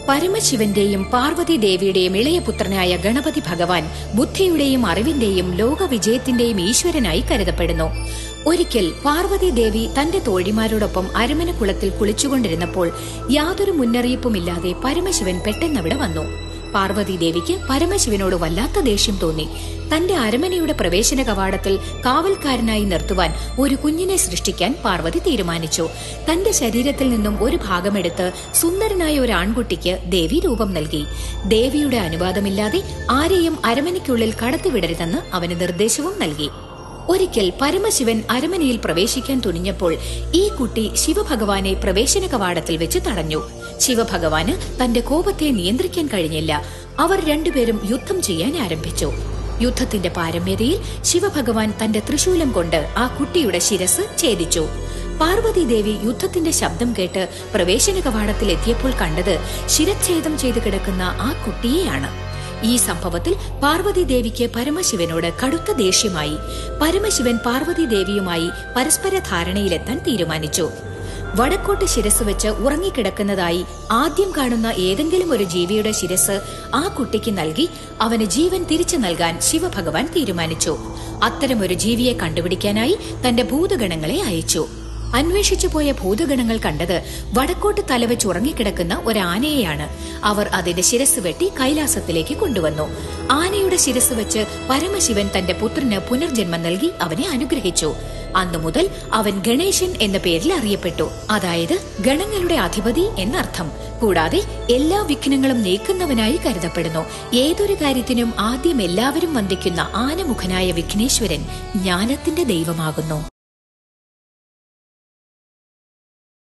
പരമശിവന്റെയും പാർവതി ദേവിയുടെയും ഇളയ പുത്രനായ ഗണപതി ഭഗവാൻ ബുദ്ധിയുടെയും അറിവിന്റെയും ലോകവിജയത്തിന്റെയും ഈശ്വരനായി കരുതപ്പെടുന്നു ഒരിക്കൽ പാർവതി ദേവി തന്റെ തോഴിമാരോടൊപ്പം അരമനക്കുളത്തിൽ കുളിച്ചുകൊണ്ടിരുന്നപ്പോൾ യാതൊരു മുന്നറിയിപ്പുമില്ലാതെ പരമശിവൻ പെട്ടെന്നവിടെ വന്നു പാർവതി ദേവിക്ക് പരമശിവനോട് വല്ലാത്ത ദേഷ്യം തോന്നി തന്റെ അരമനയുടെ പ്രവേശന കവാടത്തിൽ കാവൽക്കാരനായി നിർത്തുവാൻ ഒരു കുഞ്ഞിനെ സൃഷ്ടിക്കാൻ പാർവതി തീരുമാനിച്ചു തന്റെ ശരീരത്തിൽ നിന്നും ഒരു ഭാഗമെടുത്ത് സുന്ദരനായ ഒരു ആൺകുട്ടിക്ക് ദേവി രൂപം നൽകി ദേവിയുടെ അനുവാദമില്ലാതെ ആരെയും അരമനയ്ക്കുള്ളിൽ കടത്തിവിടരുതെന്ന് അവന് നിർദ്ദേശവും നൽകി ഒരിക്കൽ പരമശിവൻ അരമനയിൽ പ്രവേശിക്കാൻ തുനിഞ്ഞപ്പോൾ ഈ കുട്ടി ശിവഭഗവാനെ പ്രവേശന കവാടത്തിൽ വെച്ച് തടഞ്ഞു ശിവഭഗവാന് തന്റെ കോപത്തെ നിയന്ത്രിക്കാൻ കഴിഞ്ഞില്ല അവർ രണ്ടുപേരും യുദ്ധം ചെയ്യാൻ ആരംഭിച്ചു യുദ്ധത്തിന്റെ പാരമ്യതയിൽ ശിവഭഗവാൻ തന്റെ തൃശൂലം കൊണ്ട് ആ കുട്ടിയുടെ ശിരസ് ഛേദിച്ചു പാർവതി ദേവി യുദ്ധത്തിന്റെ ശബ്ദം കേട്ട് പ്രവേശന കവാടത്തിൽ എത്തിയപ്പോൾ കണ്ടത് ശിരച്ഛേദം ചെയ്തു കിടക്കുന്ന ആ കുട്ടിയെയാണ് ഈ സംഭവത്തിൽ പാർവതി ദേവിക്ക് പരമശിവനോട് കടുത്ത ദേഷ്യമായി പരമശിവൻ പാർവതി ദേവിയുമായി പരസ്പര ധാരണയിലെത്താൻ തീരുമാനിച്ചു വടക്കോട്ട് ശിരസ് വെച്ച് ഉറങ്ങിക്കിടക്കുന്നതായി ആദ്യം കാണുന്ന ഏതെങ്കിലും ഒരു ജീവിയുടെ ശിരസ് ആ കുട്ടിക്ക് നൽകി അവന് ജീവൻ തിരിച്ചു നൽകാൻ ശിവഭഗവാൻ തീരുമാനിച്ചു അത്തരമൊരു ജീവിയെ കണ്ടുപിടിക്കാനായി തന്റെ ഭൂതഗണങ്ങളെ അയച്ചു അന്വേഷിച്ചു പോയ ഭൂതഗണങ്ങൾ കണ്ടത് വടക്കോട്ട് തലവെച്ച് ഉറങ്ങിക്കിടക്കുന്ന ഒരു ആനയെയാണ് അവർ അതിന്റെ ശിരസ് വെട്ടി കൈലാസത്തിലേക്ക് കൊണ്ടുവന്നു ആനയുടെ ശിരസ് വെച്ച് പരമശിവൻ തന്റെ പുത്രന് പുനർജന്മം നൽകി അവനെ അനുഗ്രഹിച്ചു അന്നു മുതൽ അവൻ ഗണേശൻ എന്ന പേരിൽ അറിയപ്പെട്ടു അതായത് ഗണങ്ങളുടെ അധിപതി എന്നർത്ഥം കൂടാതെ എല്ലാ വിഘ്നങ്ങളും നീക്കുന്നവനായി കരുതപ്പെടുന്നു ഏതൊരു കാര്യത്തിനും ആദ്യം എല്ലാവരും വന്ദിക്കുന്ന ആനമുഖനായ വിഘ്നേശ്വരൻ ജ്ഞാനത്തിന്റെ ദൈവമാകുന്നു